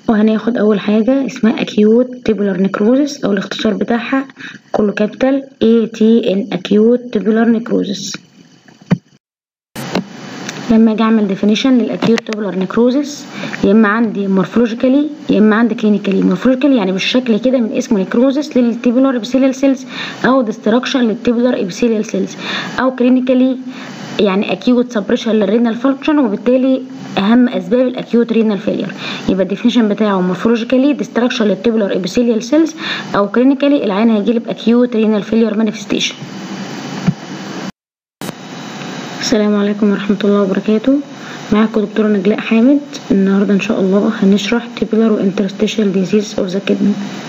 وهناخد اول حاجة اسمها acute tubular necrosis او الاختصار بتاعها كله كابيتال ATN acute tubular necrosis لما اجي اعمل definition للاكيوت tubular necrosis يا اما عندي morphologically يا اما عندي clinically morphologically يعني بالشكل كده من اسمه necrosis للتيبولار epithelial cells او destruction للتيبولار epithelial cells او clinically يعني acute suppression للرينال function وبالتالي اهم اسباب الاكيوت رينال فيلير يبقى الديفينيشن بتاعه morphologically destruction للتيبولار epithelial cells او clinically العين هيجيلب acute renal failure manifestation السلام عليكم ورحمة الله وبركاته معاكم دكتورة نجلاء حامد النهاردة ان شاء الله هنشرح tubular و interstitial disease of the kidney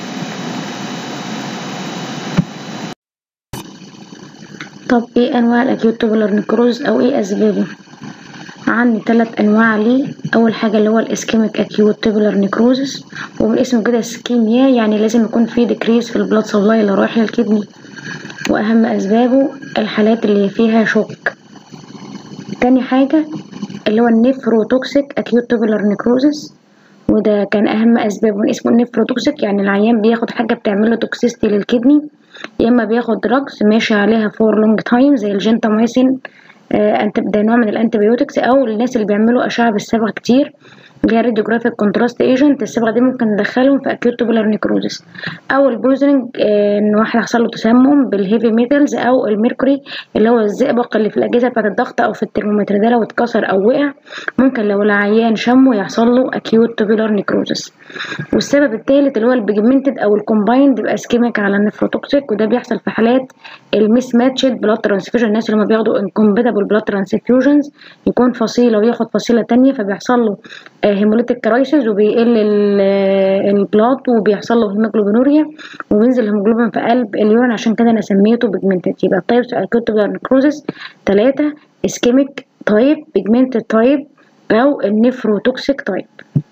طب ايه انواع الاكيوت tubular necrosis او ايه اسبابه عندي ثلاث انواع ليه اول حاجه اللي هو الاسكيميك اكيوت tubular necrosis ومن اسمه كده اسكيميا يعني لازم يكون في decrease في البلاد سبلاي اللي رايح للكدني واهم اسبابه الحالات اللي فيها شوك تاني حاجة اللي هو النيفروتوكسيك اكيوت tubular necrosis وده كان اهم اسبابه من اسمه النيفروتوكسيك يعني العيان بياخد حاجة بتعمله توكسيستي للكدني يا اما بياخد دراجز ماشي عليها فور لونج تايم زي الجنتاميسين آه ده نوع من الانتيبيوتكس او الناس اللي بيعملوا اشعة بالصبغة كتير اللي هي راديوجرافيك كونتراست ايجنت الصبغه دي ممكن ندخلهم في اكيوت توبولار نيكروزس او البويزنج آه ان واحد حصل له تسمم بالهيفي ميتالز او الميركوري اللي هو الزئبق اللي في الاجهزه بتاعه الضغط او في الترمومتر ده لو اتكسر او وقع ممكن لو العيان شمه يحصل له اكيوت توبولار نيكروزس والسبب الثالث اللي هو البيجمنتد او الكومبايند يبقى اسكيميك على النفروتوكسيك وده بيحصل في حالات الميس ماتشد بلاد ترانسفيوجن الناس اللي هم بياخدوا انكومباتبل بلاد ترانسفيوجنز يكون فصيله وياخد فصيله تانية فبيحصل له هيموليتيك كرايسيس وبيقل البلاد وبيحصل له هيموجلوبينوريا وبينزل الهيموجلوبين في قلب اليورين عشان كده انا سميته بيجمنتد يبقى التايبس اكيوت نكروزس ثلاثة اسكيميك تايب بيجمنتد تايب او النفروتوكسيك تايب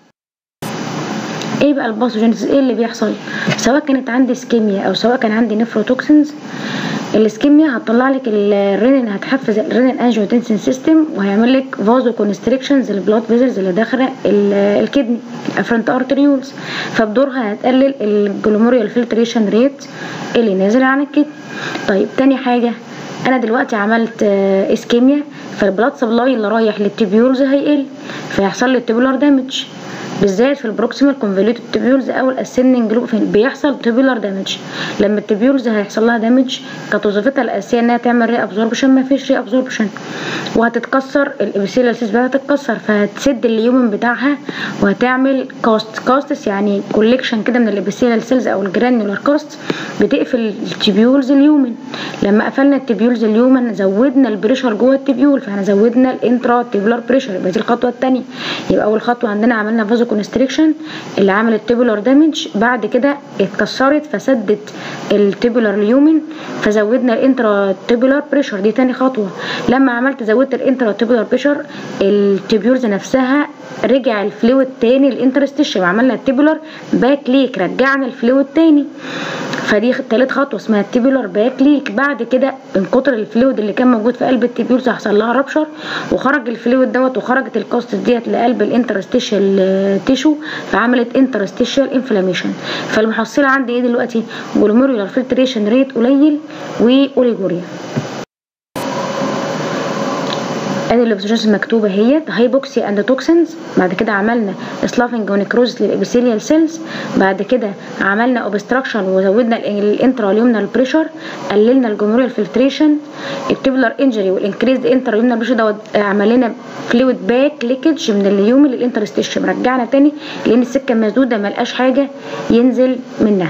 ايه بقى الباثوجينيسيس ايه اللي بيحصل سواء كانت عندي اسكيميا او سواء كان عندي نفروتوكسينز الاسكيميا هتطلع لك الرينين هتحفز الرينين انجيوتنسين سيستم وهيعمل لك فازو كونستريكشنز البلاد فيزلز اللي داخله الكدني الافرنت ارتريولز فبدورها هتقلل الجلوميريال فلتريشن ريت اللي نازل عن الكدني طيب تاني حاجه انا دلوقتي عملت اسكيميا فالبلاد سبلاي اللي رايح للتيبيولز هيقل فيحصل لي التيبولار دامج بالذات في البروكسيمال كونفوليوتد تيبيولز او الاسندنج جروب بيحصل تيبيولار دامج لما التيبيولز هيحصل لها دامج كانت وظيفتها الاساسيه انها تعمل ري ابزوربشن ما فيش ري ابزوربشن وهتتكسر الابيثيليال سيلز بتاعها هتتكسر فهتسد اليومن بتاعها وهتعمل كاست كاستس يعني كوليكشن كده من الابيثيليال سيلز او الجرانيولار كاست بتقفل التيبيولز اليومن لما قفلنا التيبيولز اليومن زودنا البريشر جوه التيبيول فاحنا زودنا الانترا تيبولار بريشر يبقى دي الخطوه الثانيه يبقى اول خطوه عندنا عملنا فازو كونستريكشن اللي عملت تيبولار دامج بعد كده اتكسرت فسدت التيبولار اليومن فزودنا الانترا تيبولار بريشر دي تاني خطوه لما عملت زودت الانترا تيبولار بريشر التيبيولز نفسها رجع الفلويد تاني الانترستيشن وعملنا التيبولار باك ليك رجعنا الفلويد تاني فدي تالت خطوه اسمها التيبولار باك ليك بعد كده من كتر الفلويد اللي كان موجود في قلب التيبيولز حصل لها ربشر وخرج الفلويد دوت وخرجت الكاست ديت لقلب الانترستيشال تيشو فعملت انترستيشال انفلاميشن فالمحصله عندي ايه دلوقتي جلوميرولار فلتريشن ريت قليل واوليجوريا ادي الابسوجينس مكتوبه اهيت هايبوكسي اند توكسينز بعد كده عملنا سلافنج ونكروز للابيثيليال سيلز بعد كده عملنا اوبستراكشن وزودنا الانتراليومنال بريشر قللنا الجمهوريال فلتريشن التيبولار انجري والانكريزد انتراليومنال بريشر دوت عمل لنا فلويد باك ليكج من اليوم للانترستيشن رجعنا تاني لان السكه مسدوده ملقاش حاجه ينزل منها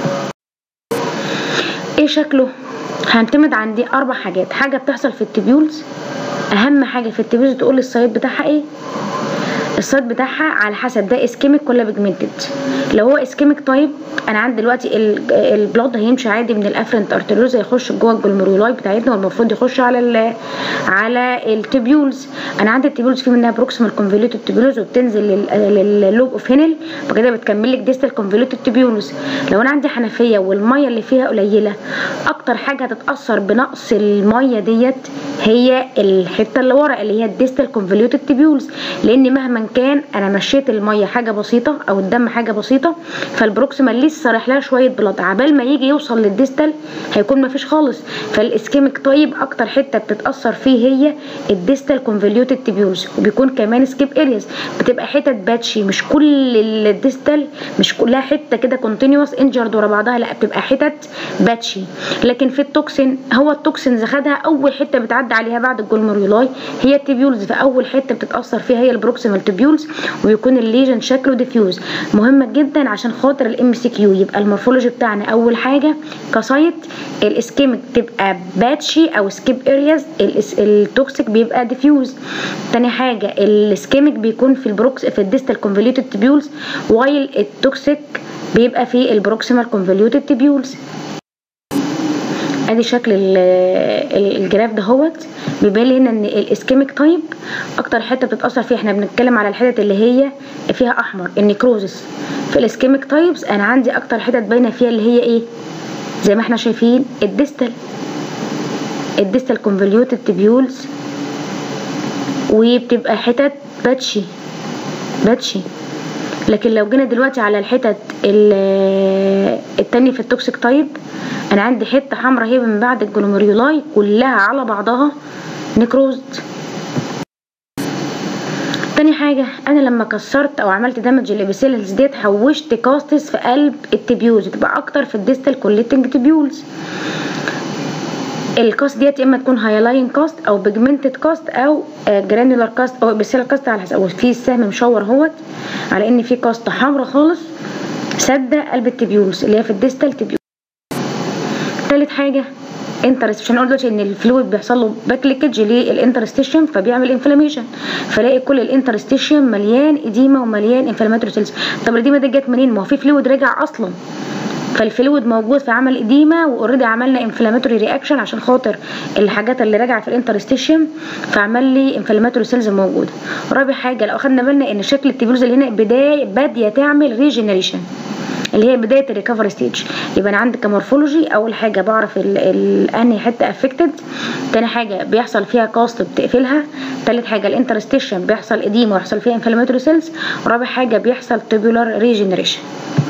ايه شكله هنعتمد عندي اربع حاجات حاجه بتحصل في التبيولز اهم حاجه في التبيولز تقول لي السايد بتاعها ايه السايد بتاعها على حسب ده اسكيميك ولا بيجمنتد لو هو اسكيميك تايب انا عندي دلوقتي البلاد هيمشي عادي من الافرنت ارتريوز هيخش جوه الجلوميرولاي بتاعتنا والمفروض يخش على ال على التبيولز انا عندي التبيولز في منها بروكسيمال كونفوليوتد تبيولز وبتنزل لللوب اوف هينل وكده بتكمل لك ديستال كونفوليوتد تبيولز لو انا عندي حنفيه والميه اللي فيها قليله اكتر حاجه هتتاثر بنقص الميه ديت هي الحته اللي ورا اللي هي الديستال كونفوليوتد تبيولز لان مهما كان انا مشيت الميه حاجه بسيطه او الدم حاجه بسيطه فالبروكسيمال لسه رايح لها شويه بلاد عبال ما يجي يوصل للديستال هيكون مفيش خالص فالاسكيميك طيب اكتر حته بتتاثر فيه هي الديستال كونفوليوتد تيبيولز وبيكون كمان سكيب ارياز بتبقى حتت باتشي مش كل الديستال مش كلها حته كده كونتينوس انجرد ورا بعضها لا بتبقى حتت باتشي لكن في التوكسين هو التوكسين خدها اول حته بتعدي عليها بعد الجلوميرولاي هي التيبيولز فاول حته بتتاثر فيها هي البروكسيمال تيبيولز ويكون الليجن شكله ديفيوز مهمه جدا عشان خاطر الام سي كيو يبقى المورفولوجي بتاعنا اول حاجه كسايت الاسكيميك تبقى باتشي او سكيب ارياز التوكسيك بيبقى ديفيوز تاني حاجه الاسكيميك بيكون في البروكس في الديستال كونفوليوتد تيبيولز وايل التوكسيك بيبقى في البروكسيمال كونفوليوتد تيبيولز ادي شكل الجراف دهوت بيبان لي هنا ان الاسكيميك تايب اكتر حته بتتاثر فيها احنا بنتكلم على الحتت اللي هي فيها احمر النيكروزس في الاسكيميك تايبس انا عندي اكتر حتت باينه فيها اللي هي ايه زي ما احنا شايفين الديستال الديستال كونفوليوتد تيبيولز وبتبقى حتت باتشي باتشي لكن لو جينا دلوقتي على الحتت التانية في التوكسيك تايب انا عندي حته حمراء هي من بعد الجلوميرولاي كلها على بعضها نيكروزد تاني حاجة أنا لما كسرت أو عملت دامج الإبيثيلز ديت حوشت كاستس في قلب التبيولز تبقى أكتر في الديستال كوليتنج تبيولز الكاست ديت يا اما تكون هايلاين كاست او بيجمنتد كاست او جرانيولار كاست او ابيثيلر كاست على حسب في السهم مشور اهوت على ان في كاست حمراء خالص سادة قلب التبيولز اللي هي في الديستال تبيولز تالت حاجة انترست مش هنقول دلوقتي ان الفلويد بيحصل له باكليكج للانترستيشن فبيعمل انفلاميشن فلاقي كل الانترستيشن مليان اديمه ومليان انفلاماتوري سيلز طب الاديمه دي جت منين ما هو في فلويد راجع اصلا فالفلويد موجود فعمل اديمه واوريدي عملنا انفلاماتوري رياكشن عشان خاطر الحاجات اللي راجعه في الانترستيشن فعمل لي انفلاماتوري سيلز موجوده رابع حاجه لو اخدنا بالنا ان شكل التبيولز اللي هنا بدايه باديه تعمل ريجنريشن اللي هي بدايه الريكفري ستيج يبقى انا عندي كمورفولوجي اول حاجه بعرف انهي حته افكتد تاني حاجه بيحصل فيها كاست بتقفلها تالت حاجه الانترستيشن بيحصل اديما ويحصل فيها انفلاماتوري سيلز ورابع حاجه بيحصل تيبولار ريجنريشن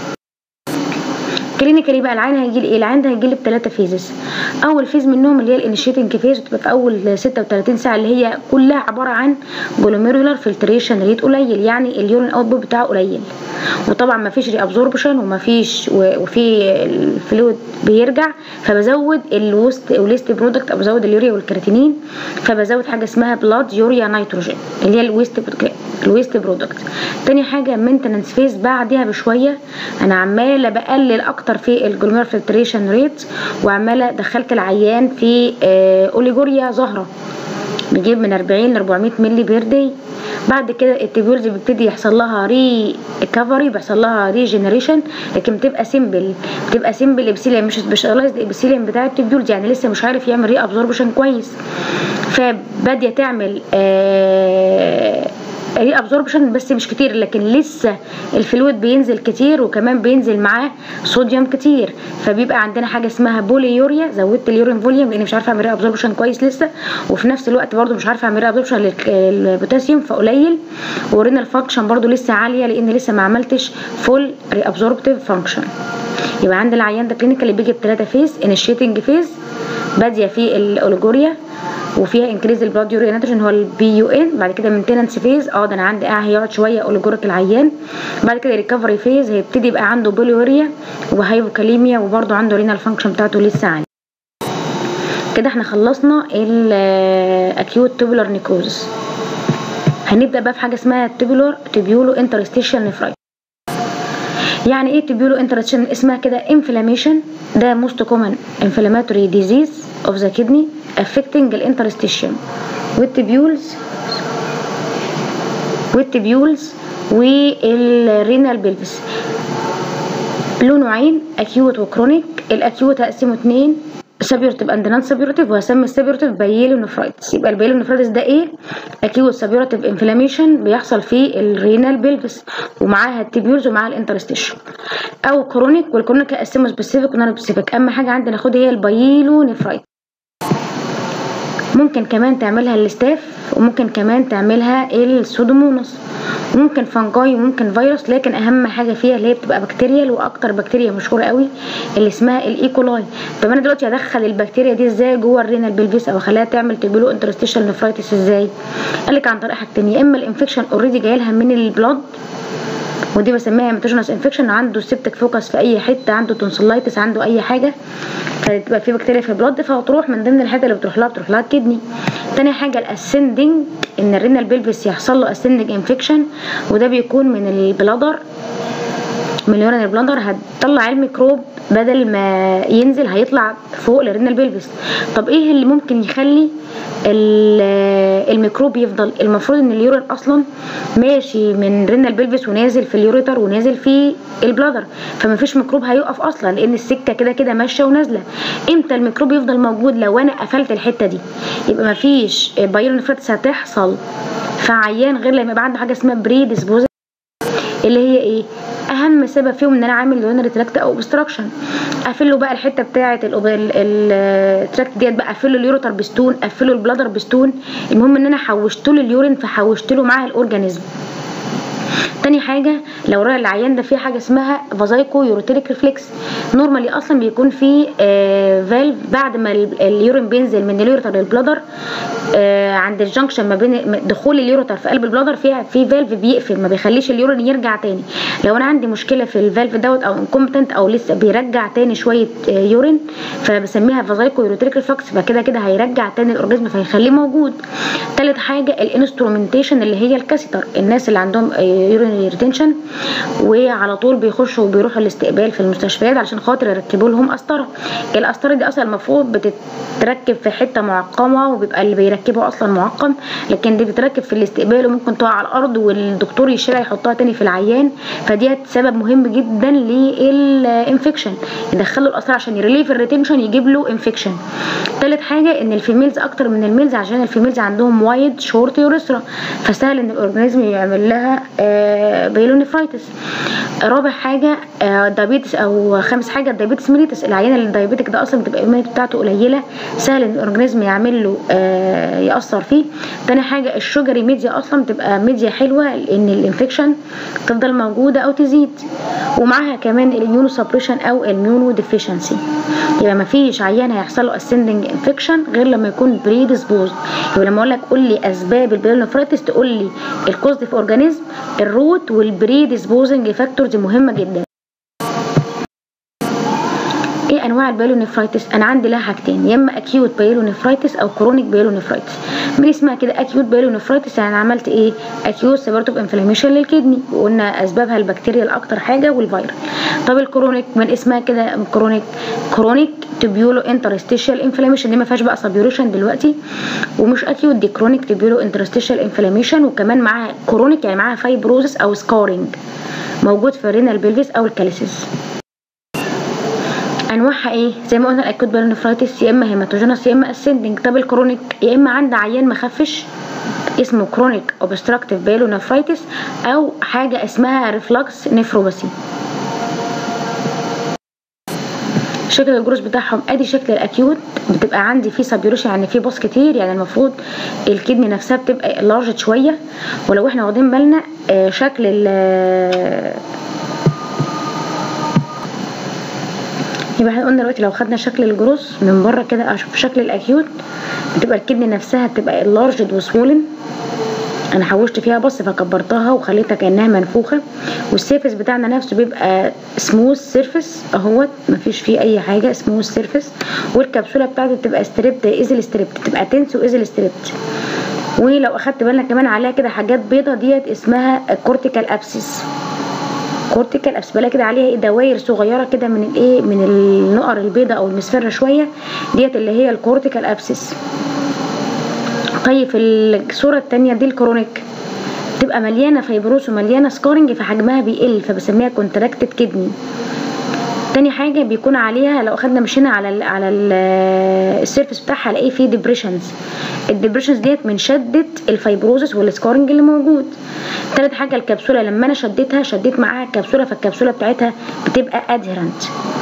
كلينيكالي بقى العين هيجي لي ايه العين ده هيجي لي بثلاثه فيزز اول فيز منهم اللي هي الانيشيتنج فيز بتبقى في اول 36 ساعه اللي هي كلها عباره عن جلوميرولار فلتريشن ريت قليل يعني اليورين اوتبوت بتاعه قليل وطبعا ما فيش ري ابزوربشن وما فيش وفي الفلويد بيرجع فبزود الوست واليست برودكت او بزود اليوريا والكرياتينين فبزود حاجه اسمها بلاد يوريا نيتروجين اللي هي الويست الويست برودكت تاني حاجه مينتننس فيز بعدها بشويه انا عماله بقلل اكتر في الجلوميرولار فلتريشن ريت وعماله دخلت العيان في اوليجوريا ظاهره بيجيب من 40 ل 400 مللي بير داي بعد كده التبيولز بيبتدي يحصل لها ري كفري بيحصل لها ري جنريشن لكن بتبقى سيمبل بتبقى سيمبل ابسيليوم مش سبيشاليزد ابسيليوم بتاع التبيولز يعني لسه مش عارف يعمل ري ابزوربشن كويس فباديه تعمل آه ري ابزوربشن بس مش كتير لكن لسه الفلويد بينزل كتير وكمان بينزل معاه صوديوم كتير فبيبقى عندنا حاجه اسمها بوليوريا زودت اليورين فوليوم لاني مش عارفه اعمل ري ابزوربشن كويس لسه وفي نفس الوقت برده مش عارفه اعمل ري ابزوربشن للبوتاسيوم فقليل ورينال فانكشن برده لسه عاليه لان لسه ما عملتش فول ري ابزوربتيف فانكشن يبقى عند العيان ده كلينيكال بيجي بثلاثه فيز انيشيتنج فيز باديه في الاوليجوريا وفيها انكريز البلاد يوريا نيتروجين هو البي يو ان بعد كده مينتيننس فيز اه ده انا عندي اه هيقعد شويه اوليجوريك العيان بعد كده ريكفري فيز هيبتدي يبقى عنده بوليوريا وهايبوكاليميا وبرده عنده رينال فانكشن بتاعته لسه عاليه كده احنا خلصنا الاكيوت تيبولار نيكروزس هنبدا بقى في حاجه اسمها تيبولار تيبيولو انترستيشال نفرايت يعني ايه تيبيولو انترستيشن اسمها كده انفلاميشن ده موست كومن انفلاماتوري ديزيز اوف ذا كدني affecting الانترستيشن والتبيولز والتبيولز والرينال بيلفس له نوعين اكيوت وكرونيك الاكيوت هقسمه اتنين سابيورتيف اند نون سابيورتيف وهسمي السابيورتيف بايلو نفرايتس يبقى البايلو نفرايتس ده ايه اكيوت سابيورتيف انفلاميشن بيحصل في الرينال بيلفس ومعاها التبيولز ومعاها الانترستيشن او كرونيك والكرونيك هقسمه سبيسيفيك ونون سبيسيفيك اهم حاجه عندي ناخدها هي البايلو نفرايتس ممكن كمان تعملها الستاف وممكن كمان تعملها السودوموناس ممكن فانجاي وممكن فيروس لكن اهم حاجه فيها اللي هي بتبقى بكتيريال واكتر بكتيريا مشهوره قوي اللي اسمها الايكولاي طب انا دلوقتي هدخل البكتيريا دي ازاي جوه الرينال بلفيس او اخليها تعمل تبيلو انترستيشال نفرايتس ازاي قال لك عن طريق حاجتين يا اما الانفكشن اوريدي جاي لها من البلاد ودي بسميها هيماتوجينوس انفكشن عنده سيبتك فوكس في اي حته عنده تونسلايتس عنده اي حاجه فتبقى في بكتيريا في البلد فتروح من ضمن الحته اللي بتروح لها بتروح لها الكدني تاني حاجه الاسندنج ان الرينال بيلفيس يحصل له اسندنج انفكشن وده بيكون من البلادر من اليورينال بلندر هتطلع الميكروب بدل ما ينزل هيطلع فوق للرينال بيلفيس طب ايه اللي ممكن يخلي الميكروب يفضل المفروض ان اليورين اصلا ماشي من رينال بيلفيس ونازل في اليوريتر ونازل في البلادر فما فيش ميكروب هيقف اصلا لان السكه كده كده ماشيه ونازله امتى الميكروب يفضل موجود لو انا قفلت الحته دي يبقى ما فيش بايرونفريتس هتحصل في عيان غير لما يبقى عنده حاجه اسمها بري ديسبوزل اللي هي ايه اهم سبب فيهم ان انا عامل يورينري تراكت او اوبستراكشن اقفل له بقى الحته بتاعه التراكت ديت بقى اقفل له اليوروتر بستون اقفل له البلادر بستون المهم ان انا حوشت له اليورين فحوشت له معاه الاورجانيزم تاني حاجه لو رأى العيان ده فيه حاجه اسمها فازايكو يوروتيريك ريفلكس نورمالي اصلا بيكون في آه فالف بعد ما اليورين بينزل من اليوريتر للبلادر آه عند الجنكشن ما بين دخول اليوريتر في قلب البلادر فيها في فالف بيقفل ما بيخليش اليورين يرجع تاني لو انا عندي مشكله في الفالف دوت او انكومبتنت او لسه بيرجع تاني شويه آه يورين فبسميها فازايكو يوروتيريك ريفلكس فكده كده هيرجع تاني الاورجانيزم فهيخليه موجود تالت حاجه الانسترومنتيشن اللي هي الكاسيتر الناس اللي عندهم يورين ريتنشن وعلى طول بيخشوا وبيروحوا الاستقبال في المستشفيات عشان خاطر يركبوا لهم قسطره القسطره دي اصلا المفروض بتتركب في حته معقمه وبيبقى اللي بيركبها اصلا معقم لكن دي بتركب في الاستقبال وممكن تقع على الارض والدكتور يشيلها يحطها تاني في العيان فديت سبب مهم جدا للانفكشن يدخلوا القسطره عشان يريليف الريتنشن يجيب له انفكشن تالت حاجه ان الفيميلز اكتر من الميلز عشان الفيميلز عندهم وايد شورت يوريثرا فسهل ان الاورجانيزم يعمل لها آه بيلونيفرايتس رابع حاجه آه دايابيتس او خامس حاجه الدايابيتس ميليتس العيان اللي الدايابيتك ده اصلا بتبقى الاميونيتي بتاعته قليله سهل ان الاورجانيزم يعمل له آه ياثر فيه تاني حاجه الشوجري ميديا اصلا بتبقى ميديا حلوه ان الانفكشن تفضل موجوده او تزيد ومعاها كمان الاميونو سبريشن او الميونو ديفيشنسي يبقى ما فيش عيان هيحصل له اسندنج انفكشن غير لما يكون بري ديسبوز يبقى لما اقول لك قول لي اسباب البيلونفرايتس تقول لي الكوزيتيف اورجانيزم الروت والبري ديسبوزنج فاكتورز مهمه جدا ايه انواع البيلونفرايتس انا عندي لها حاجتين يا اما اكيوت بيلونفرايتس او كرونيك بيلونفرايتس من اسمها كده اكيوت بيلونفرايتس يعني عملت ايه اكيوت سيبرتوف انفلاميشن للكدني وقلنا اسبابها البكتيريا الاكتر حاجه والفيروس طب الكرونيك من اسمها كده كرونيك كرونيك تبيولو انترستيشال انفلاميشن دي ما فيهاش بقى سبيوريشن دلوقتي ومش اكيوت دي كرونيك تبيولو انترستيشال انفلاميشن وكمان معاها كرونيك يعني معاها فايبروزس او سكارينج موجود في الرينال بيلفيس او الكاليسيس انواعها ايه زي ما قلنا الاكوت بالونفرايتس يا اما هيماتوجينوس يا اما اسندنج طب الكرونيك يا اما عند عيان مخفش اسمه كرونيك اوبستراكتيف بالونفرايتس او حاجه اسمها ريفلكس نفروباسي شكل الجروس بتاعهم ادي شكل الاكيوت بتبقى عندي فيه سابيوريشن يعني فيه باص كتير يعني المفروض الكدني نفسها بتبقى لارج شويه ولو احنا واخدين بالنا شكل يبقى احنا قلنا دلوقتي لو خدنا شكل الجروس من بره كده اشوف شكل الاكيوت بتبقى الكدني نفسها بتبقى اللارجد وسوولن انا حوشت فيها بص فكبرتها وخليتها كانها منفوخه والسيرفس بتاعنا نفسه بيبقى سموث سيرفس اهوت مفيش فيه اي حاجه سموث سيرفس والكبسوله بتاعته بتبقى ستريبت ايزل ستريبت بتبقى تنس وايزل ستريبت ولو اخدت بالنا كمان عليها كده حاجات بيضه ديت اسمها كورتيكال ابسيس كورتيكال ابسباله كده عليها ايه دواير صغيره كده من الايه من النقر البيضاء او المصفره شويه ديت اللي هي الكورتيكال ابسيس طيب في الصوره الثانيه دي الكرونيك تبقى مليانه فيبروس ومليانه سكارنج فحجمها بيقل فبسميها كونتراكتد كدني تاني حاجه بيكون عليها لو اخدنا مشينا على ال على ال السيرفس بتاعها هلاقي فيه ديبريشنز الديبريشنز ديت من شده الفيبروزس والسكارنج اللي موجود تالت حاجه الكبسوله لما انا شديتها شديت معاها الكبسوله فالكبسوله بتاعتها بتبقى ادهرنت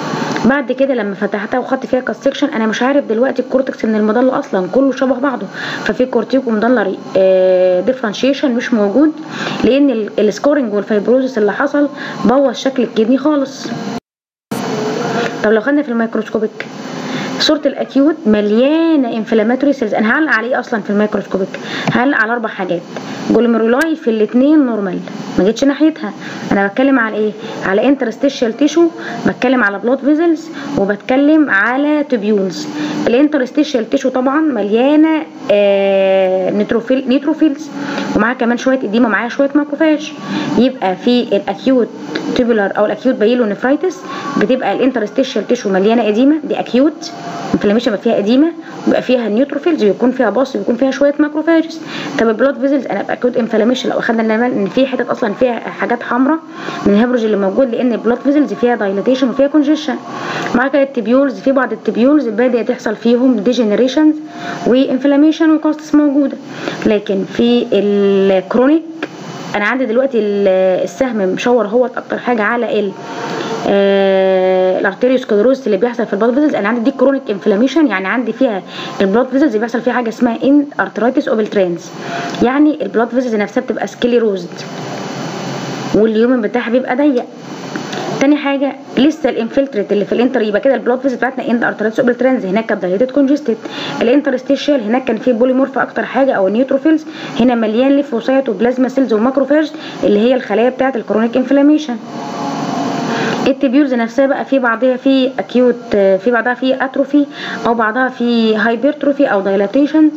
بعد كده لما فتحتها وخدت فيها كاستكشن انا مش عارف دلوقتي الكورتكس من المضله اصلا كله شبه بعضه ففي كورتيكو مضلري ديفرنشيشن مش موجود لان السكورنج والفايبروزس اللي حصل بوظ شكل الكدني خالص طب لو خدنا في الميكروسكوبيك صورة الأكيوت مليانة انفلاماتوري سيلز أنا هعلق عليه أصلا في الميكروسكوبيك هعلق على أربع حاجات جلوميرولاي في الاتنين نورمال ما جيتش ناحيتها أنا بتكلم على إيه؟ على انترستيشال تيشو بتكلم على بلود فيزلز وبتكلم على تبيولز الانترستيشال تيشو طبعا مليانة آه نيتروفيل نيتروفيلز ومعاها كمان شوية إديمة ومعاها شوية ماكروفاج يبقى في الأكيوت تيبولار أو الأكيوت بايلو نفرايتس بتبقى الانترستيشال تيشو مليانة إديمة دي أكيوت انفلاميشن بيبقى فيها اديمه بيبقى فيها نيوتروفيلز بيكون فيها باص بيكون فيها شويه ماكروفاجز طب البلاد فيزلز انا باكد انفلاميشن لو اخدنا ان في حتت اصلا فيها حاجات حمراء من الهيبروج اللي موجود لان البلاد فيزلز فيها دايلاتيشن وفيها كونجيشن مع كده التبيولز في بعض التبيولز بدات يحصل فيهم ديجنريشن وانفلاميشن وكاستس موجوده لكن في الكرونيك انا عندي دلوقتي السهم مشور هو اكتر حاجه على ال آه الارتيريوسكلروز اللي بيحصل في البلاد فيزلز انا عندي دي كرونيك انفلاميشن يعني عندي فيها البلاد فيزلز بيحصل فيها حاجه اسمها ان ارترايتس اوبلترانس يعني البلاد فيزلز نفسها بتبقى سكليروزد واليومن بتاعها بيبقى ضيق تاني حاجه لسه الانفلتريت اللي في الانتر يبقى كده البلاد فيزل بتاعتنا اند ارترايتس اوبلترانز هناك كانت دايليتد كونجستد الانترستيشال هناك كان فيه بوليمورف اكتر حاجه او نيوتروفيلز هنا مليان ليفوسايت وبلازما سيلز وماكروفاج اللي هي الخلايا بتاعه الكرونيك انفلاميشن التبيولز نفسها بقى في بعضها في اكيوت في بعضها في اتروفي او بعضها في هايبرتروفي او دايلاتيشن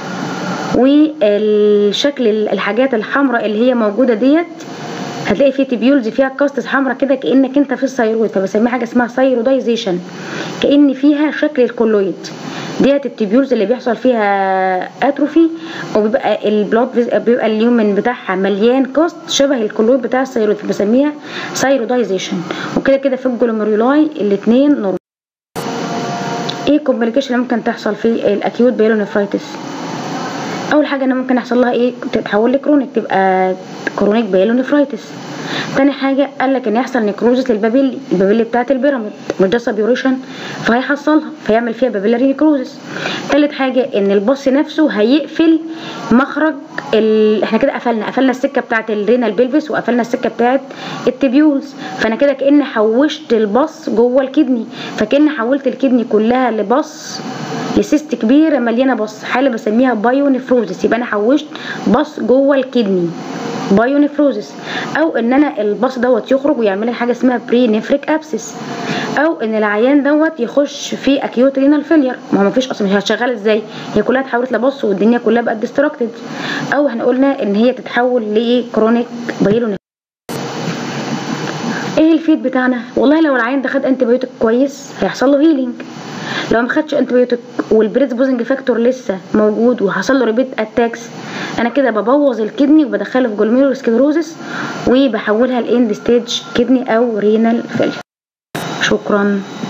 والشكل الحاجات الحمراء اللي هي موجوده ديت هتلاقي في تبيولز فيها كاستس حمراء كده كانك انت في الثيرويد فبسميها حاجه اسمها ثيرودايزيشن كان فيها شكل الكولويد ديت التبيولز اللي بيحصل فيها اتروفي وبيبقى البلاد بيبقى اليومن بتاعها مليان كاست شبه الكولويد بتاع الثيرويد فبسميها ثيرودايزيشن وكده كده في الجلوميرولاي الاثنين نورمال ايه الكومبليكيشن اللي ممكن تحصل في الاكيوت بايلونيفرايتس اول حاجه ان ممكن يحصل لها ايه تتحول لكرونيك تبقى كرونيك بايلونيفرايتس تاني حاجة قال لك ان يحصل نيكروزس للبابيلي البابيلي بتاعت البيراميد مش سبيوريشن فهيحصلها فيعمل فيها بابيلاري نيكروزس تالت حاجة ان البص نفسه هيقفل مخرج ال... احنا كده قفلنا قفلنا السكة بتاعت الرينال بيلفيس وقفلنا السكة بتاعت التبيولز فانا كده كأن حوشت البص جوه الكدني فكأن حولت الكدني كلها لبص لسيست كبيرة مليانة بص حالة بسميها بايونيفروزس يبقى انا حوشت بص جوه الكدني بايونيفروزس او ان انا الباص دوت يخرج ويعمل لي حاجه اسمها بري نيفريك ابسس او ان العيان دوت يخش في اكيوت رينال فيلير ما هو مفيش اصلا مش هتشغل ازاي هي كلها اتحولت لباص والدنيا كلها بقت ديستراكتد او احنا قلنا ان هي تتحول لكرونيك بايلونيفروزس ايه الفيد بتاعنا والله لو العيان ده خد انتي بايوتيك كويس هيحصل له هيلينج لو ما خدش انتي بايوتيك والبريدسبوزنج فاكتور لسه موجود وحصل له ريبيت اتاكس انا كده ببوظ الكدني وبدخله في جلوميرولو سكلروزس وبحولها لاند ستيج كدني او رينال فيلير شكرا